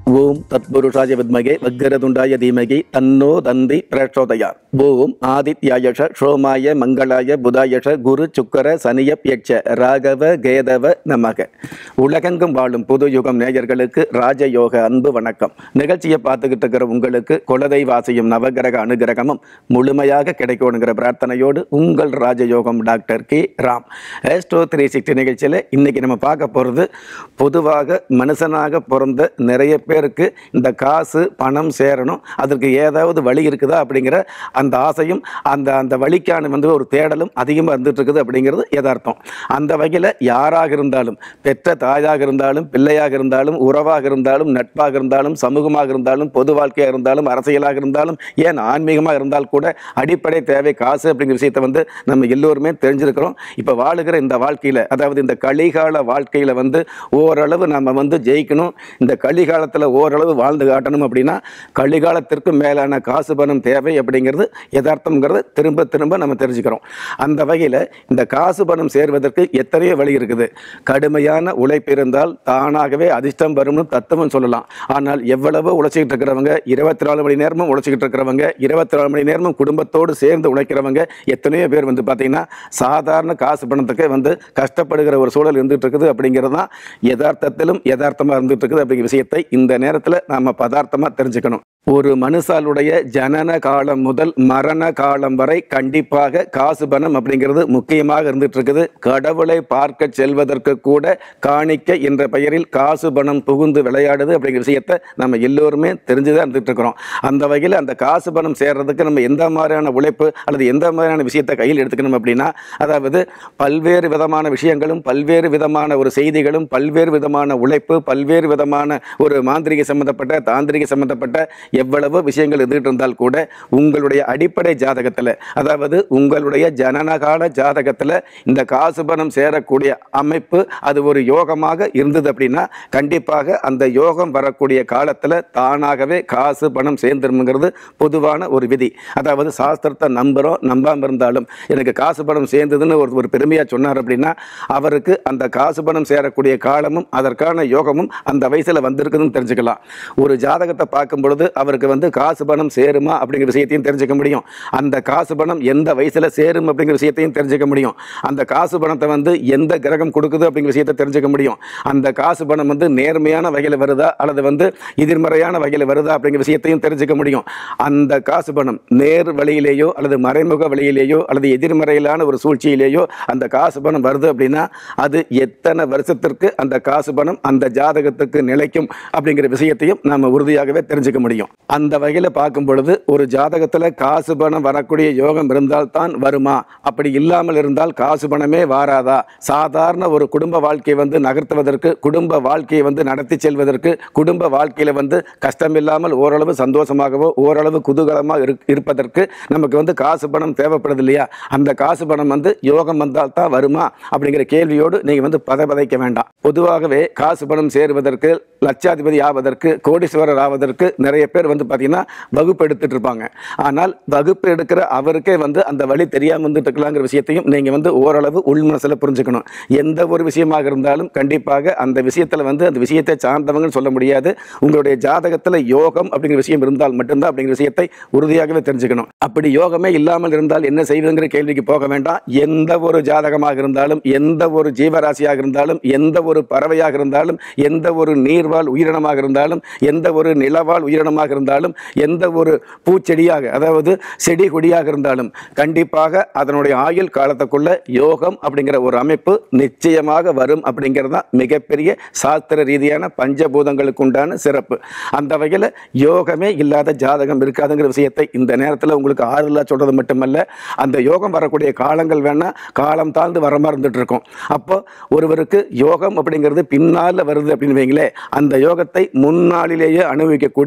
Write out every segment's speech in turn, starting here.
ஓம் தத்புருஷாய வித்மகே வக்கரதுண்டாய தீமகி தன்னோ தந்தி பிரச்சோதயா ஓம் ஆதித்யாயஷ சோமாய மங்களாய புதாயஷ குரு சுக்கர சனியப் யட்ச ராகவ கேதவ நமக உலகெங்கும் வாழும் புது யுகம் நேயர்களுக்கு ராஜயோக அன்பு வணக்கம் நிகழ்ச்சியை பார்த்துக்கிட்டு இருக்கிற உங்களுக்கு குலதெய்வாசியும் நவகிரக அனுகிரகமும் முழுமையாக கிடைக்கணுங்கிற பிரார்த்தனையோடு உங்கள் Rajayogam doctor K Ram astro three sixty நிகழ்ச்சியில் இன்னைக்கு நம்ம பார்க்க போகிறது பொதுவாக மனுஷனாக பிறந்த நிறைய பேருக்கு இந்த காசு பணம் சேரணும் அதற்கு ஏதாவது வழி இருக்குதா அப்படிங்கிற அந்த ஆசையும் அந்த அந்த வழிக்கான வந்து ஒரு தேடலும் அதிகமாக இருந்துட்டு இருக்குது அப்படிங்கிறது யதார்த்தம் அந்த வகையில் யாராக இருந்தாலும் பெற்ற தாயாக இருந்தாலும் பிள்ளையாக இருந்தாலும் உறவாக இருந்தாலும் நட்பாக இருந்தாலும் சமூகமாக இருந்தாலும் பொது வாழ்க்கையாக இருந்தாலும் அரசியலாக இருந்தாலும் ஏன் ஆன்மீகமாக இருந்தால் கூட அடிப்படை தேவை காசு அப்படிங்கிற விஷயத்தை வந்து நம்ம எல்லோருமே தெரிஞ்சிருக்கிறோம் இப்போ வாழுகிற இந்த வாழ்க்கையில் அதாவது இந்த கலிகால வாழ்க்கையில் வந்து ஓரளவு நம்ம வந்து ஜெயிக்கணும் இந்த கலிகாலத்தில் ஓரளவு வாழ்ந்து காட்டணும் அப்படின்னா கலிகாலத்திற்கு மேலான காசு பணம் தேவை அப்படிங்கிறது யதார்த்தம்ங்கிறத திரும்ப திரும்ப நம்ம தெரிஞ்சுக்கிறோம் அந்த வகையில் இந்த காசு பணம் சேர்வதற்கு எத்தனையோ வழி இருக்குது கடுமையான உழைப்பு இருந்தால் தானாகவே அதிர்ஷ்டம் வரும்னு தத்துவம் சொல்லலாம் ஆனால் எவ்வளவோ உழைச்சிக்கிட்டு இருக்கிறவங்க இருபத்தி நாலு மணி நேரமும் உழைச்சிக்கிட்டு இருக்கிறவங்க இருபத்தி நாலு மணி நேரமும் குடும்பத்தோடு சேர்ந்து உழைக்கிறவங்க எத்தனையோ பேர் வந்து பார்த்தீங்கன்னா சாதாரண காசு பணத்துக்கு வந்து கஷ்டப்படுகிற ஒரு சூழல் இருந்துட்டு இருக்குது அப்படிங்கிறது தான் யதார்த்தத்திலும் யதார்த்தமாக இருந்துட்டு இருக்குது அப்படிங்கிற விஷயத்தை இந்த நேரத்தில் நாம் பதார்த்தமாக தெரிஞ்சுக்கணும் ஒரு மனுஷாலுடைய ஜனன காலம் முதல் மரண காலம் வரை கண்டிப்பாக காசு பணம் அப்படிங்கிறது முக்கியமாக இருந்துட்டு இருக்குது கடவுளை பார்க்க செல்வதற்கு கூட காணிக்க என்ற பெயரில் காசு பணம் புகுந்து விளையாடுது அப்படிங்கிற விஷயத்தை நம்ம எல்லோருமே தெரிஞ்சுதான் இருந்துட்டு இருக்கிறோம் அந்த வகையில் அந்த காசு பணம் சேர்றதுக்கு நம்ம எந்த மாதிரியான உழைப்பு அல்லது எந்த மாதிரியான விஷயத்தை கையில் எடுத்துக்கணும் அப்படின்னா அதாவது பல்வேறு விதமான விஷயங்களும் பல்வேறு விதமான ஒரு செய்திகளும் பல்வேறு விதமான உழைப்பு பல்வேறு விதமான ஒரு மாந்திரிக சம்பந்தப்பட்ட தாந்திரிக சம்பந்தப்பட்ட எவ்வளவோ விஷயங்கள் இருந்துகிட்டு இருந்தால் கூட உங்களுடைய அடிப்படை ஜாதகத்தில் அதாவது உங்களுடைய ஜனனகால ஜாதகத்தில் இந்த காசு பணம் சேரக்கூடிய அமைப்பு அது ஒரு யோகமாக இருந்தது அப்படின்னா கண்டிப்பாக அந்த யோகம் வரக்கூடிய காலத்தில் தானாகவே காசு பணம் சேர்ந்துருங்கிறது பொதுவான ஒரு விதி அதாவது சாஸ்திரத்தை நம்புகிறோம் நம்பாமல் இருந்தாலும் எனக்கு காசு பணம் சேர்ந்ததுன்னு ஒரு ஒரு பெருமையாக சொன்னார் அப்படின்னா அவருக்கு அந்த காசு பணம் சேரக்கூடிய காலமும் அதற்கான யோகமும் அந்த வயசில் வந்திருக்குதுன்னு தெரிஞ்சுக்கலாம் ஒரு ஜாதகத்தை பார்க்கும் பொழுது அவருக்கு வந்து காசு பணம் சேருமா அப்படிங்கிற விஷயத்தையும் தெரிஞ்சுக்க முடியும் அந்த காசு பணம் எந்த வயசில் சேரும் அப்படிங்கிற விஷயத்தையும் தெரிஞ்சுக்க முடியும் அந்த காசு பணத்தை வந்து எந்த கிரகம் கொடுக்குது அப்படிங்கிற விஷயத்தை தெரிஞ்சுக்க முடியும் அந்த காசு பணம் வந்து நேர்மையான வகையில் வருதா அல்லது வந்து எதிர்மறையான வகையில் வருதா அப்படிங்கிற விஷயத்தையும் தெரிஞ்சுக்க முடியும் அந்த காசு பணம் நேர் வழியிலேயோ அல்லது மறைமுக வழியிலேயோ அல்லது எதிர்மறையிலான ஒரு சூழ்ச்சியிலேயோ அந்த காசு பணம் வருது அப்படின்னா அது எத்தனை வருஷத்திற்கு அந்த காசு பணம் அந்த ஜாதகத்துக்கு நிலைக்கும் அப்படிங்கிற விஷயத்தையும் நம்ம உறுதியாகவே தெரிஞ்சுக்க முடியும் அந்த வகையில் பார்க்கும் பொழுது ஒரு ஜாதகத்தில் காசு பணம் வரக்கூடிய யோகம் இருந்தால் தான் வருமா அப்படி இல்லாமல் இருந்தால் காசு பணமே வாராதா சாதாரண ஒரு குடும்ப வாழ்க்கையை வந்து நகர்த்துவதற்கு குடும்ப வாழ்க்கையை வந்து நடத்தி செல்வதற்கு குடும்ப வாழ்க்கையில் வந்து கஷ்டமில்லாமல் ஓரளவு சந்தோஷமாகவோ ஓரளவு குதூகலமாக இரு இருப்பதற்கு நமக்கு வந்து காசு பணம் தேவைப்படுது இல்லையா அந்த காசு பணம் வந்து யோகம் வந்தால் தான் வருமா அப்படிங்கிற கேள்வியோடு நீங்கள் வந்து பதபதைக்க வேண்டாம் பொதுவாகவே காசு பணம் சேருவதற்கு லட்சாதிபதி ஆவதற்கு கோடீஸ்வரர் ஆவதற்கு நிறைய பேர் வந்து பார்த்தீங்கன்னா வகுப்பு எடுத்துட்டு இருப்பாங்க ஆனால் வகுப்பு எடுக்கிற அவருக்கே வந்து அந்த வழி தெரியாமல் வந்துட்டு இருக்கலாங்கிற விஷயத்தையும் நீங்கள் வந்து ஓரளவு உள் மனசில் புரிஞ்சுக்கணும் எந்த ஒரு விஷயமாக இருந்தாலும் கண்டிப்பாக அந்த விஷயத்தில் வந்து அந்த விஷயத்தை சார்ந்தவங்கன்னு சொல்ல முடியாது உங்களுடைய ஜாதகத்தில் யோகம் அப்படிங்கிற விஷயம் இருந்தால் மட்டும்தான் அப்படிங்கிற விஷயத்தை உறுதியாகவே தெரிஞ்சுக்கணும் அப்படி யோகமே இல்லாமல் இருந்தால் என்ன செய்வதுங்கிற கேள்விக்கு போக வேண்டாம் எந்த ஒரு ஜாதகமாக இருந்தாலும் எந்த ஒரு ஜீவராசியாக இருந்தாலும் எந்த ஒரு பறவையாக இருந்தாலும் எந்த ஒரு நீர்வாழ் உயிரினமாக இருந்தாலும் எந்த ஒரு நிலவாழ் உயிரினமாக இருந்தாலும் எந்த ஒரு பூச்செடியாக அதாவது செடி கொடியாக இருந்தாலும் கண்டிப்பாக அதனுடைய ஆயுள் காலத்துக்குள்ள யோகம் அப்படிங்கிற ஒரு அமைப்பு நிச்சயமாக வரும் அப்படிங்கிறது தான் மிகப்பெரிய சாஸ்திர ரீதியான பஞ்சபூதங்களுக்கு உண்டான சிறப்பு அந்த வகையில் யோகமே இல்லாத ஜாதகம் இருக்காதுங்கிற விஷயத்தை இந்த நேரத்தில் உங்களுக்கு ஆறுதலாக சொல்கிறது மட்டுமல்ல அந்த யோகம் வரக்கூடிய காலங்கள் வேணால் காலம் தாழ்ந்து வர மாதிரி இருந்துட்டு இருக்கும் அப்போ ஒருவருக்கு யோகம் அப்படிங்கிறது பின்னால் வருது அப்படின்னு வைங்களேன் அந்த யோகத்தை முன்னாளிலேயே அனுபவிக்கக்கூடிய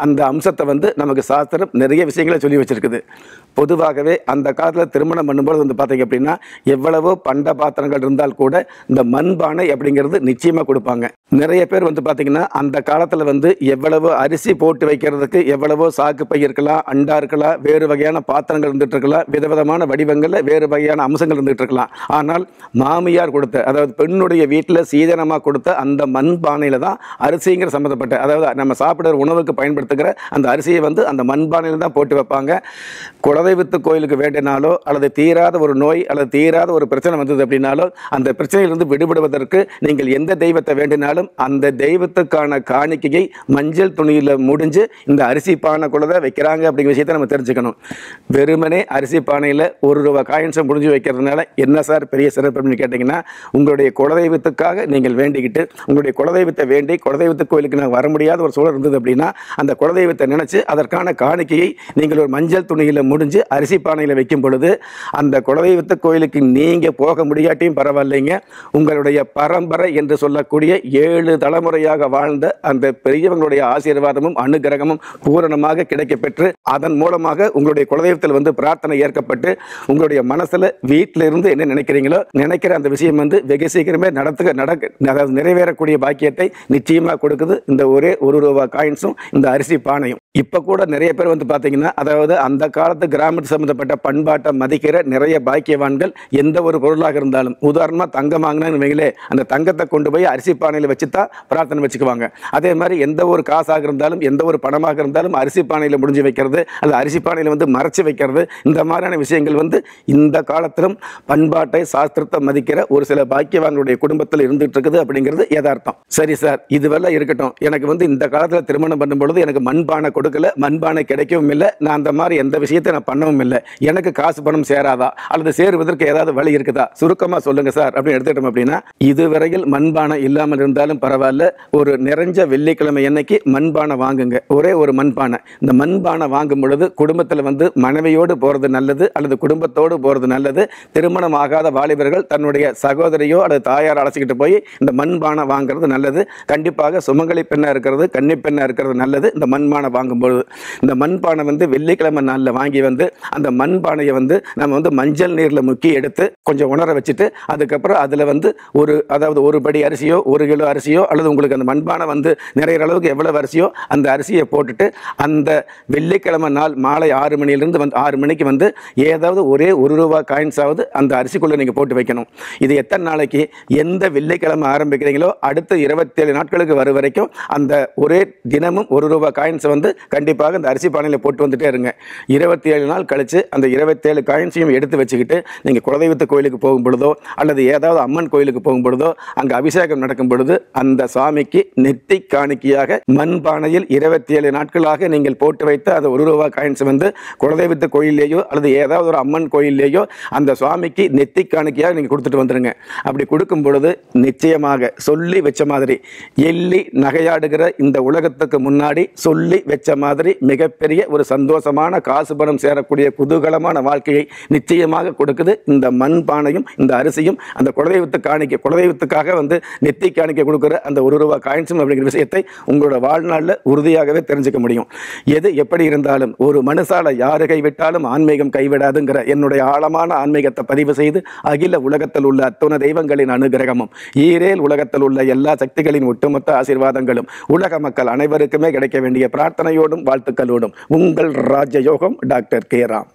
அந்த அம்சத்தை வந்து நமக்கு சாஸ்திரம் நிறைய விஷயங்களை சொல்லி வச்சிருக்குது பொதுவாகவே அந்த காலத்தில் திருமணம் பண்ணும்போது வந்து பார்த்தீங்க அப்படின்னா எவ்வளவோ பண்ட பாத்திரங்கள் இருந்தால் கூட இந்த மண்பானை அப்படிங்கிறது நிச்சயமாக கொடுப்பாங்க நிறைய பேர் வந்து பார்த்தீங்கன்னா அந்த காலத்தில் வந்து எவ்வளவோ அரிசி போட்டு வைக்கிறதுக்கு எவ்வளவோ சாக்கு பை இருக்கலாம் அண்டா இருக்கலாம் வேறு வகையான பாத்திரங்கள் இருந்துட்டு இருக்கலாம் விதவிதமான வடிவங்களில் வேறு வகையான அம்சங்கள் இருந்துட்டு இருக்கலாம் ஆனால் மாமியார் கொடுத்த அதாவது பெண்ணுடைய வீட்டில் சீதனமாக கொடுத்த அந்த மண் பானையில் தான் அரிசிங்கிற சம்மந்தப்பட்ட அதாவது நம்ம சாப்பிடுற உணவுக்கு பயன்படுத்துகிற அந்த அரிசியை வந்து அந்த மண்பானையில் தான் போட்டு வைப்பாங்க குலதெய்வத்து கோயிலுக்கு வேண்டினாலோ அல்லது தீராத ஒரு நோய் அல்லது தீராத ஒரு பிரச்சனை வந்தது அப்படின்னாலோ அந்த பிரச்சனையிலிருந்து விடுபடுவதற்கு நீங்கள் எந்த தெய்வத்தை வேண்டினாலும் அந்த தெய்வத்துக்கான காணிக்கையை மஞ்சள் துணியில் முடிஞ்சு இந்த அரிசி பானைக்குள்ள தான் வைக்கிறாங்க அப்படிங்கிற விஷயத்தை நம்ம தெரிஞ்சுக்கணும் வெறுமனே அரிசி பானையில் ஒரு ரூபா காயின்ஸை முடிஞ்சு வைக்கிறதுனால என்ன சார் பெரிய சிறப்பு அப்படின்னு கேட்டிங்கன்னா உங்களுடைய குலதெய்வத்துக்காக நீங்கள் வேண்டிக்கிட்டு உங்களுடைய குலதெய்வத்தை வேண்டி குலதெய்வத்து கோயிலுக்கு நான் வர முடியாத ஒரு சூழல் இருந்தது அப்படின்னா அந்த குலதெய்வத்தை நினைச்சு அதற்கான காணிக்கையை நீங்கள் ஒரு மஞ்சள் துணியில் முடிஞ்சு அரிசி பானையில் வைக்கும் பொழுது அந்த குலதெய்வத்து கோயிலுக்கு நீங்கள் போக முடியாட்டியும் பரவாயில்லைங்க உங்களுடைய பரம்பரை என்று சொல்லக்கூடிய ஏழு தலைமுறையாக வாழ்ந்த அந்த பெரியவங்களுடைய ஆசீர்வாதமும் அனுகிரகமும் பூரணமாக கிடைக்கப்பெற்று அதன் மூலமாக உங்களுடைய குலதெய்வத்தில் வந்து பிரார்த்தனை ஏற்கப்பட்டு உங்களுடைய மனசில் வீட்டில் இருந்து என்ன நினைக்கிறீங்களோ நினைக்கிற அந்த விஷயம் வந்து வெகு சீக்கிரமே நடத்துக நடக்க அதாவது நிறைவேறக்கூடிய பாக்கியத்தை நிச்சயமாக கொடுக்குது இந்த ஒரே ஒரு ரூபா காயின்ஸும் இந்த அரிசி பானையும் இப்போ கூட நிறைய பேர் வந்து பார்த்தீங்கன்னா அதாவது அந்த காலத்து கிராமத்து சம்மந்தப்பட்ட பண்பாட்டை மதிக்கிற நிறைய பாக்கியவான்கள் எந்த ஒரு பொருளாக இருந்தாலும் உதாரணமாக தங்கம் வாங்கினான்னு வைங்களே அந்த தங்கத்தை கொண்டு போய் அரிசி பானையில் வச்சு தான் பிரார்த்தனை வச்சுக்குவாங்க அதே மாதிரி எந்த ஒரு காசாக இருந்தாலும் எந்த ஒரு பணமாக இருந்தாலும் அரிசி பானையில் முடிஞ்சு வைக்கிறது அல்ல அரிசி பானையில் வந்து மறைச்சு வைக்கிறது இந்த மாதிரியான விஷயங்கள் வந்து இந்த காலத்திலும் பண்பாட்டை சாஸ்திரத்தை மதிக்கிற ஒரு சில பாக்கியவான்களுடைய குடும்பத்தில் இருந்துட்டு இருக்குது அப்படிங்கிறது யதார்த்தம் சரி சார் இதுவெல்லாம் இருக்கட்டும் எனக்கு வந்து இந்த காலத்தில் திருமணம் பண்ணும் பொழுது எனக்கு மண்பானை கொடுக்கல மண்பானை கிடைக்கவும் இல்லை நான் அந்த மாதிரி எந்த விஷயத்தை நான் பண்ணவும் இல்லை எனக்கு காசு பணம் சேராதா அல்லது சேருவதற்கு ஏதாவது வழி இருக்குதா சுருக்கமாக சொல்லுங்க சார் அப்படின்னு எடுத்துக்கிட்டோம் அப்படின்னா இதுவரையில் மண்பானை இல்லாமல் இருந்தாலும் பரவாயில்ல ஒரு நிறைஞ்ச வெள்ளிக்கிழமை அன்னைக்கு மண்பானை வாங்குங்க ஒரே ஒரு மண்பானை இந்த மண்பானை வாங்கும் பொழுது குடும்பத்தில் வந்து மனைவியோடு போகிறது நல்லது அல்லது குடும்பத்தோடு போகிறது நல்லது திருமணம் ஆகாத வாலிபர்கள் தன்னுடைய சகோதரியோ அல்லது தாயார் அழைச்சிக்கிட்டு போய் இந்த மண்பானை வாங்குறது நல்லது கண்டிப்பாக சுமங்கலி பெண்ணாக இருக்கிறது கன்னி பெண்ணாக இருக்கிறது நல்லது இந்த மண்பானை வாங்கும்பொழுது இந்த மண்பானை வந்து வெள்ளிக்கிழமை நாளில் வாங்கி வந்து அந்த மண்பானையை வந்து நம்ம வந்து மஞ்சள் நீரில் முக்கி எடுத்து கொஞ்சம் உணர வச்சுட்டு அதுக்கப்புறம் அதில் வந்து ஒரு அதாவது ஒரு படி அரிசியோ ஒரு கிலோ அரிசியோ அல்லது உங்களுக்கு அந்த மண்பானை வந்து நிறைய அளவுக்கு எவ்வளவு அரிசியோ அந்த அரிசியை போட்டுட்டு அந்த வெள்ளிக்கிழமை நாள் மாலை ஆறு மணியிலிருந்து வந்து ஆறு மணிக்கு வந்து ஏதாவது ஒரே ஒரு ரூபா காயின்ஸாவது அந்த அரிசிக்குள்ளே நீங்கள் போட்டு வைக்கணும் இது எத்தனை நாளைக்கு எந்த வெள்ளிக்கிழமை ஆரம்பிக்கிறீங்களோ அடுத்த இருபத்தேழு நாட்களுக்கு வரும் வரைக்கும் அந்த ஒரே தினமும் ஒரு ரூபா காயின்ஸை வந்து கண்டிப்பாக அந்த அரிசி பானையில் போட்டு வந்துட்டே இருங்க இருபத்தி ஏழு நாள் கழித்து அந்த இருபத்தேழு காயின்ஸையும் எடுத்து வச்சுக்கிட்டு நீங்கள் குலதெய்வத்து கோயிலுக்கு போகும் பொழுதோ அல்லது ஏதாவது அம்மன் கோயிலுக்கு போகும் பொழுதோ அங்கே அபிஷேகம் நடக்கும் பொழுது அந்த சுவாமிக்கு நெத்தி காணிக்கையாக மண்பானையில் இருபத்தி ஏழு நாட்களாக நீங்கள் போட்டு வைத்த அந்த ஒரு ரூபா காயின்ஸ் வந்து குலதெய்வத்து கோயிலேயோ அல்லது ஏதாவது ஒரு அம்மன் கோயிலேயோ அந்த சுவாமிக்கு நெத்தி காணிக்கையாக நீங்கள் கொடுத்துட்டு வந்துருங்க அப்படி கொடுக்கும் பொழுது நிச்சயமாக சொல்லி வச்ச மாதிரி எள்ளி நகையாடுகிற இந்த உலகத்துக்கு முன்னாடி சொல்லி வச்ச மாதிரி மிகப்பெரிய ஒரு சந்தோஷமான காசு பணம் சேரக்கூடிய குதூகலமான வாழ்க்கையை நிச்சயமாக கொடுக்குது இந்த மண் பானையும் இந்த அரிசியும் அந்த குலதெய்வத்து காணிக்கை குலதெய்வத்துக்காக வந்து நெத்தி காணிக்கை கொடுக்குற அந்த ஒரு ரூபா காயின்ஸும் அப்படிங்கிற விஷயத்தை உங்களோட வாழ்நாளில் உறுதியாகவே தெரிஞ்சுக்க முடியும் எது எப்படி இருந்தாலும் ஒரு மனுஷால யாரு கைவிட்டாலும் ஆன்மீகம் கைவிடாதுங்கிற என்னுடைய ஆழமான ஆன்மீகத்தை பதிவு செய்து அகில உலகத்தில் உள்ள அத்துண தெய்வங்களின் அனுகிரகமும் ஈரேல் உலகத்தில் உள்ள எல்லா சக்திகளின் ஒட்டுமொத்த ஆசீர்வாதங்களும் உலக மக்கள் அனைவருக்குமே கிடைக்க வேண்டிய பிரார்த்தனையோடும் வாழ்த்துக்களோடும் உங்கள் ராஜயோகம் டாக்டர் கே ராம்